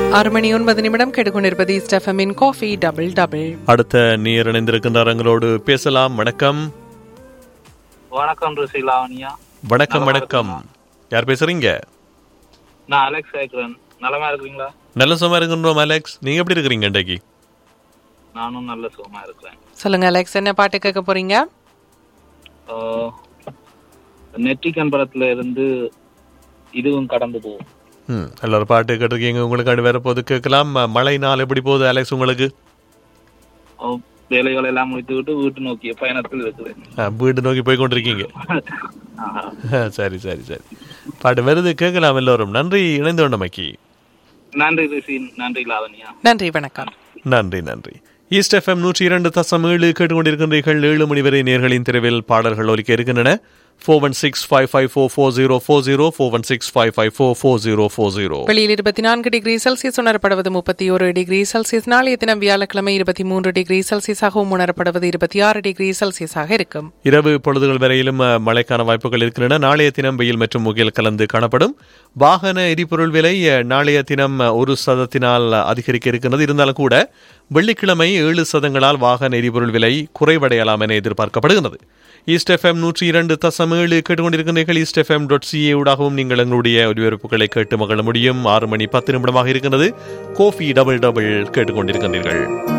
ஆறு மணி ஒன்பது நிமிடம் கேட்டுக்கொண்டிருப்பது ஸ்டெஃபமின் காஃபி டபுள் டபுள் அடுத்த நீர் இணைந்திருக்கின்றார் எங்களோடு பேசலாம் வணக்கம் வணக்கம் ருசி லாவணியா வணக்கம் நலமா வணக்கம் யார் பேசுறீங்க நான் அலெக்ஸ் கேட்கிறேன் நலமா இருக்கிறீங்களா நல்ல சும்மா இருக்கின்றோம் அலெக்ஸ் நீங்க எப்படி இருக்கிறீங்க இன்றைக்கு நானும் நல்ல சுகமா இருக்கிறேன் சொல்லுங்க அலெக்ஸ் என்ன பாட்டு கேட்க போறீங்க ஆஹ், நெற்றிக்கண் படத்துல இருந்து இதுவும் கடந்து போகும் ம் எல்லாரும் பாட்டு கேட்டிருக்கீங்க உங்களுக்கு வேற போது கேட்கலாம் ம- மழை நாள் எப்படி போகுது அலெக்ஸ் உங்களுக்கு ஆஹ், வேலைகள் எல்லாம் முடித்து விட்டு வீட்டு நோக்கிய பயணத்தில் இருக்கிறேன் ஆ, வீடு நோக்கி போய் கொண்டிருக்கீங்க ஆஹ். சரி சரி சரி பாட்டு வருது கேட்கலாம் எல்லோரும் நன்றி இணைந்து கொண்டமைக்கு நன்றி ரிஷி நன்றி லாவணியா நன்றி வணக்கம் நன்றி நன்றி ஈஸ்ட் எஃப்எம் நூற்றி இரண்டு தசம் ஏழு கேட்டுக்கொண்டிருக்கின்றீர்கள் ஏழு மணி வரை நேர்களின் தெருவில் பாடல்கள் ஒலிக்க இருக்கின்றன four one six five five four four zero four zero four one six five five four four zero four zero வெளியில் இருபத்தி நான்கு டிகிரி செல்சியஸ் உணரப்படுவது முப்பத்தி ஒரு டிகிரி செல்சியஸ் நாளைய தினம் வியாழக்கிழமை இருபத்தி மூன்று டிகிரி செல்சியஸாகவும் உணரப்படுவது இருபத்தி ஆறு டிகிரி செல்சியஸாக இருக்கும் இரவு பொழுதுகள் வரையிலும் அஹ், மழைக்கான வாய்ப்புகள் இருக்கின்றன நாளைய தினம் வெயில் மற்றும் முகில் கலந்து காணப்படும் வாகன எரிபொருள் விலை அஹ், நாளைய தினம் அஹ், ஒரு சதத்தினால் அதிகரிக்க இருக்கின்றது இருந்தாலும் கூட வெள்ளிக்கிழமை ஏழு சதங்களால் வாகன எரிபொருள் விலை குறைவடையலாம் என எதிர்பார்க்கப்படுகிறது ஈஸ்ட் எஃப்எம் நூற்றி இரண்டு தசம் ஏழு கேட்டுக்கொண்டிருக்கின்றீர்கள் ஈஸ்ட் எஃப்எம் டாட் சிஏ ஊடாகவும் நீங்கள் எங்களுடைய ஒலிபரப்புகளை கேட்டு மகிழ முடியும் ஆறு மணி பத்து நிமிடமாக இருக்கின்றது கோஃபி டபுள் டபுள் கேட்டுக்கொண்டிருக்கின்றீர்கள்